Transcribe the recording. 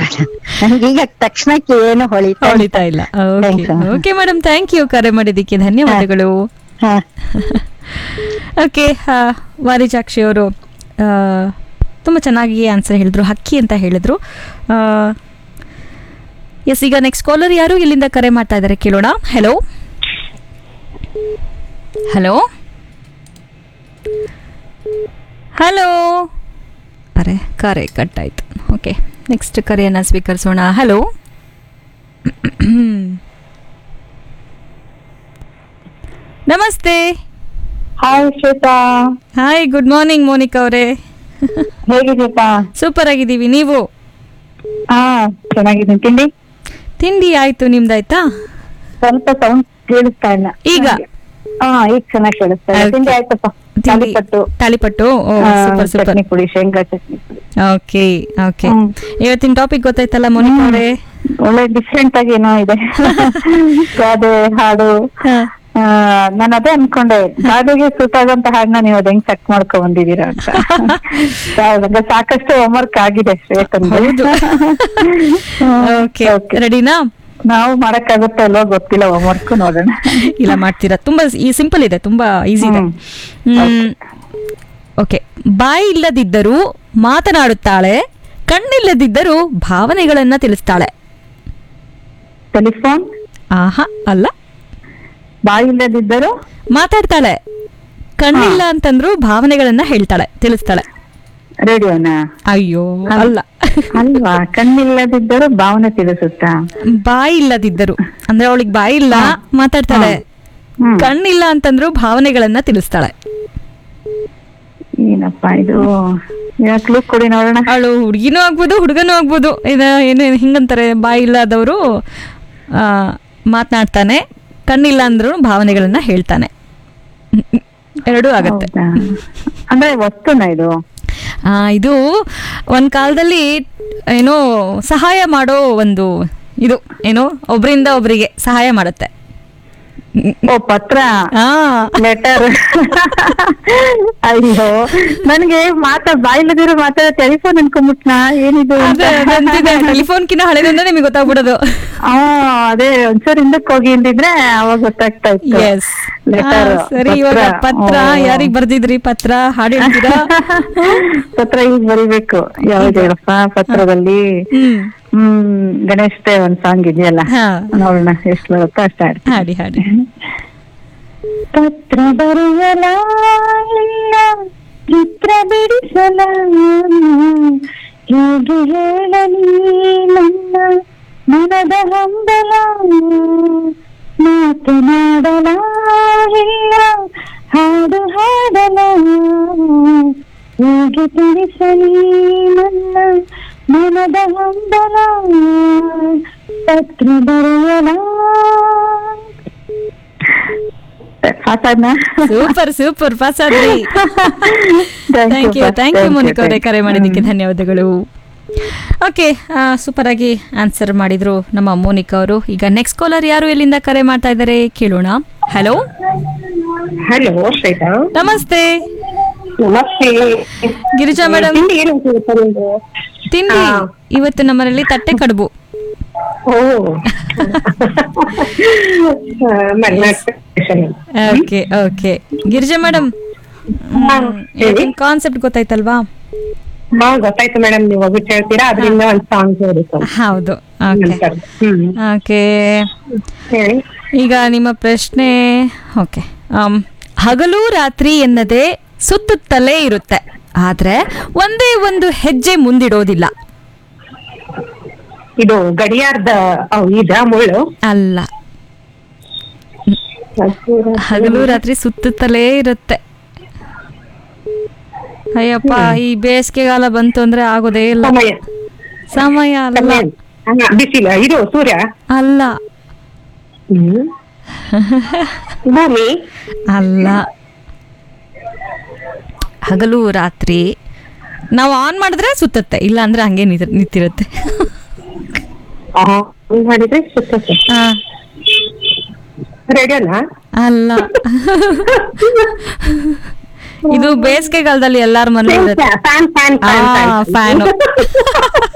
ನನ್ಗೆ ಈಗ ತಕ್ಷಣಕ್ಕೆ ಏನು ಹೊಳಿತಾ ಇಲ್ಲ. ಹೊಳಿತಾ ಇಲ್ಲ Thanks, ಅಮ್ಮ. ಓಕೆ ಮೇಡಮ್ ಥ್ಯಾಂಕ್ ಯು ಕರೆ ಮಾಡಿದ್ದಕ್ಕೆ ಧನ್ಯವಾದಗಳು ಹಾ. ಓಕೆ ವಾರಿಜಾಕ್ಷಿ ಅವರು ತುಂಬ ಚೆನ್ನಾಗಿ ಆನ್ಸರ್ ಹೇಳಿದ್ರು ಹಕ್ಕಿ ಅಂತ ಹೇಳಿದ್ರು ಎಸ್ ಈಗ ನೆಕ್ಸ್ಟ್ ಕಾಲರ್ ಯಾರು ಇಲ್ಲಿಂದ ಕರೆ ಮಾಡ್ತಾ ಇದ್ದಾರೆ ಕೇಳೋಣ ಹೆಲೋ ಹಲೋ ಹಲೋ ಅರೆ ಕರೆ ಕಟ್ ಆಯ್ತು ಓಕೆ ನೆಕ್ಸ್ಟ್ ಕರೆಯನ್ನು ಸ್ವೀಕರಿಸೋಣ ಹಲೋ ನಮಸ್ತೆ hi Shwetha hi good morning Monica ಅವರೇ ಹೇಗಿದ್ದೀಪಾ ಸೂಪರ್ ಆಗಿದ್ದೀವಿ ನೀವು ಹಾ ಚೆನ್ನಾಗಿದ್ದೀನಿ ತಿಂಡಿ ತಿಂಡಿ ಆಯ್ತು ನಿಮ್ದಾಯ್ತಾ ಸ್ವಲ್ಪ ಸೌಂಡ್ ಕೇಳಿಸ್ತಾ ಇಲ್ಲ ಈಗ? ಹಾ ಈಗ ಚೆನ್ನಾಗಿ ಕೇಳಿಸ್ತಾ ಇದೆ Okay. ತಿಂಡಿ ಆಯ್ತಪ್ಪ ತಿಂಡಿ ತಾಲಿಪಟ್ಟು ತಾಲಿಪಟ್ಟು ಓ ಆ, ಸೂಪರ್ ಸೂಪರ್ ಚಟ್ನಿ ಪುಡಿ ಶೇಂಗಾ ಚಟ್ನಿ ಪುಡಿ ಓಕೆ ಓಕೆ ಹ್ಮ್. ಇವತ್ತಿನ ಟಾಪಿಕ್ ಗೊತ್ತಾಯ್ತಲ್ಲ ಮೋನಿಕಾ ಅವರೇ ಒಳ್ಳೆ ಡಿಫ್ರೆಂಟ್ ಆಗಿ ಏನೋ ಇದೆ ಗಾದೆ ಹಾಡು ಆ, ನಾನು ಅದೇ ಅನ್ಕೊಂಡೆ ಗಾದೆಗೆ ಸೂಟ್ ಆಗೋಂತ ಹಾಡನ್ನ ನೀವು ಅದ್ ಹೆಂಗ್ ಚೆಕ್ ಮಾಡ್ಕೊಂಡ್ ಬಂದಿದೀರಾ ಅಂತ ಹೌದು, ಸಾಕಷ್ಟು ಹೋಮ್ವರ್ಕ್ ಆಗಿದೆ ಶ್ವೇತನ್ ಹೌದು. ಓಕೆ ರೆಡಿನಾ ನಾವು ಮಾಡಕ್ಕಾಗುತ್ತೋ ಅಲ್ವೋ ಗೊತ್ತಿಲ್ಲ ಹೋಮ್ವರ್ಕ್ ನೋಡೋಣ ಇಲ್ಲ ಮಾಡ್ತೀರಾ ತುಂಬಾ ಈ ಸಿಂಪಲ್ ಇದೆ ತುಂಬಾ ಈಸಿ ಇದೆ ಹ್ಮ್. ಓಕೆ ಬಾಯಿ ಇಲ್ಲದಿದ್ದರೂ ಮಾತನಾಡುತ್ತಾಳೆ ಕಣ್ಣಿಲ್ಲದಿದ್ದರೂ ಭಾವನೆಗಳನ್ನ ತಿಳಿಸ್ತಾಳೆ ಟೆಲಿಫೋನ್ ಆಹಾ ಅಲ್ಲ ಬಾಯಿ ಇಲ್ಲದಿದ್ದರು ಮಾತಾಡ್ತಾಳೆ ಕಣ್ಣಿಲ್ಲ ಅಂತಂದ್ರು ಭಾವನೆಗಳನ್ನ ಹೇಳ್ತಾಳೆ ತಿಳಿಸ್ತಾಳೆ ರೇಡಿಯೋನ ಅಯ್ಯೋ ಅಲ್ಲ ಅಲ್ವಾ ಕಣ್ಣಿಲ್ಲದಿದ್ದರು ಭಾವನೆ ತಿಳಿಸುತ್ತಾ ಬಾಯಿ ಇಲ್ಲದಿದ್ದರು ಅಂದ್ರೆ ಅವಳಿಗೆ ಬಾಯಿ ಇಲ್ಲ ಮಾತಾಡ್ತಾಳೆ ಹ್ಮ್ ಕಣ್ಣಿಲ್ಲ ಅಂತಂದ್ರು ಭಾವನೆಗಳನ್ನ ತಿಳಿಸ್ತಾಳೆ ಏನಪ್ಪಾ ಇದು ಕ್ಲೂ ಕೊಡಿ ನೋಡೋಣ ಅವಳು ಹುಡುಗಿನೂ ಆಗ್ಬೋದು ಹುಡುಗನೂ ಆಗ್ಬೋದು ಇದ ಏನು ಹಿಂಗಂತಾರೆ ಬಾಯಿ ಇಲ್ಲದವರು ಮಾತನಾಡ್ತಾನೆ ಕಣ್ಣಿಲ್ಲ ಅಂದ್ರೂ ಭಾವನೆಗಳನ್ನ ಹೇಳ್ತಾನೆ ಹ್ಮ್. ಎರಡೂ ಆಗತ್ತೆ ಹೌದಾ? ಅಂದ್ರೆ ವಸ್ತುನ ಇದು ಆ, ಇದು ಒಂದ್ ಕಾಲದಲ್ಲಿ ಏನೋ ಸಹಾಯ ಮಾಡೋ ಒಂದು ಇದು ಏನು ಒಬ್ರಿಂದ ಒಬ್ರಿಗೆ ಸಹಾಯ ಮಾಡುತ್ತೆ ಓ ಪತ್ರ ಆ ಲೆಟರ್ ಅಯ್ಯೋ ನನ್ಗೆ ಮಾತಾ ಬಾಯಿಲ್ಲದಿರೋ ಮಾತಾಡೋ ಟೆಲಿಫೋನ್ ಅನ್ಕೊಂಬಿಟ್ನ ಏನಿದು ಅಂತ. ಟೆಲಿಫೋನ್ ಕಿನ್ನ ಹಳೆದಂದ್ರೆ ನಿಮಗೆ ಗೊತ್ತಾಗ್ಬಿಡೋದು ಆ ಅದೇ ಒಂಚೂರು ಹಿಂದಕ್ಕೆ ಹೋಗಿ ಅಂದಿದ್ರೆ ಅವಾಗ ಗೊತ್ತಾಗ್ತಾ ಇತ್ತು ಎಸ್ ಲೆಟರ್ ಸರಿ ಇವಾಗ ಪತ್ರ ಯಾರಿಗ್ ಬರ್ದಿದ್ರಿ ಪತ್ರ ಹಾಡು ಹೇಳ್ತೀರಾ ಪತ್ರ ಈಗ ಬರಿಬೇಕು ಯಾವ್ದು ಹೇಳಪ್ಪ ಪತ್ರದಲ್ಲಿ ಹ್ಮ್ ಹ್ಮ್ ಗಣೇಶ್ ದೇ ಒಂದ್ ಸಾಂಗ್ ಇದೆಯಲ್ಲ ಹಾ ನೋಡೋಣ ಎಷ್ಟು ಬರುತ್ತೋ ಅಷ್ಟ ಆಡ್ತೀನಿ ಹಾಡಿ ಹಾಡಿ ಪತ್ರ ಬರೆಯಲ ಇಲ್ಲ ಚಿತ್ರ ಬಿಡಿಸಲ ಹೇಗೆ ಹೇಳಲಿ ನನ್ನ ಮನದ ಹಂಬಲ ಮಾತನಾಡಲ ಇಲ್ಲ ಹಾಡು ಹಾಡಲ ಹೇಗೆ ತಿಳಿಸಲಿ ನನ್ನ ಮನದ ಹಂಬಲ ಪತ್ರ ಬರೆಯಲ ಆತನ ಸೂಪರ್ ಸೂಪರ್ ಪಾಸ್ ಆದ್ರಿ thank you thank you Monica ಅವರೇ ಕರೆ ಮಾಡಿದ್ದಕ್ಕೆ ಧನ್ಯವಾದಗಳು ಓಕೆ ಸೂಪರ್ ಆಗಿ ಆನ್ಸರ್ ಮಾಡಿದ್ರು ನಮ್ಮ ಮೋನಿಕಾ ಅವರು ಈಗ ನೆಕ್ಸ್ಟ್ ಕಾಲರ್ ಯಾರು ಎಲ್ಲಿಂದ ಕರೆ ಮಾಡ್ತಾ ಇದ್ದಾರೆ ಕೇಳೋಣ ಹಲೋ ಹಲೋ ಶ್ವೇತಾ ನಮಸ್ತೆ ನಮಸ್ತೆ ಗಿರಿಜಾ ಮೇಡಮ್ ತಿಂಡಿ ಏನು ಅಂತ ನಿಮ್ದು ತಿಂಡಿ ಹಾ. ಇವತ್ತು ನಮ್ಮನೇಲಿ ತಟ್ಟೆ ಕಡುಬು ಓ Malnad special okay okay Girija madam ಹೇಳಿ ಕಾನ್ಸೆಪ್ಟ್ ಗೊತ್ತಾಯ್ತಲ್ವಾ ಹಾ ಗೊತ್ತಾಯ್ತು ಮೇಡಮ್ ನೀವು ಹೋಗ್ಬಿಟ್ಟು ಹೇಳ್ತೀರಾ ಅದರಿಂದ ಒಂದ್ ಸಾಂಗ್ ಹೇಳಿ ಸ್ವಲ್ಪ. ಹೌದು ಓಕೆ ಹ್ಮ್ ಓಕೆ ಹೇಳಿ ಈಗ ನಿಮ್ಮ ಪ್ರಶ್ನೆ ಓಕೆ ಹಗಲು ರಾತ್ರಿ ಎನ್ನದೆ ಸುತ್ತುತ್ತಲೇ ಇರುತ್ತೆ ಆದ್ರೆ ಒಂದೇ ಒಂದು ಹೆಜ್ಜೆ ಮುಂದಿಡೋದಿಲ್ಲ ಇದು ಗಡಿಯಾರದ ಅವ್ ಇದ ಮುಳ್ಳು ಅಲ್ಲ ಹಗಲು ರಾತ್ರಿ ಸುತ್ತುತ್ತಲೇ ಇರುತ್ತೆ ಅಯ್ಯಪ್ಪ ಈ ಬೇಸಿಗೆಗಾಲ ಬಂತು ಅಂದ್ರೆ ಆಗೋದೇ ಇಲ್ಲ ಸಮಯ ಸಮಯ ಅಲ್ಲ ಸಮಯ ಹಾ, ಬಿಸಿಲ ಇದು ಸೂರ್ಯ ಅಲ್ಲ ಹ್ಮ್ ಭೂಮಿ ಅಲ್ಲ ಹಗಲು ರಾತ್ರಿ ನಾವು ಆನ್ ಮಾಡಿದ್ರೆ ಸುತ್ತತ್ತೆ ಇಲ್ಲ ಅಂದ್ರೆ ಹಂಗೆ ನಿಂತ್- ನಿಂತಿರುತ್ತೆ ಆ, ಹಿಂಗ್ ಮಾಡಿದ್ರೆ ಸುತ್ತತ್ತೆ ಆ, ರೇಡಿಯೋನಾ ಅಲ್ಲ ಇದು ಬೇಸಿಗೆಗಾಲದಲ್ಲಿ ಎಲ್ಲಾರ ಮನೆ ಇರುತ್ತೆ ಫ್ಯಾನ್ ಫ್ಯಾನ್ ಆ ಫ್ಯಾನು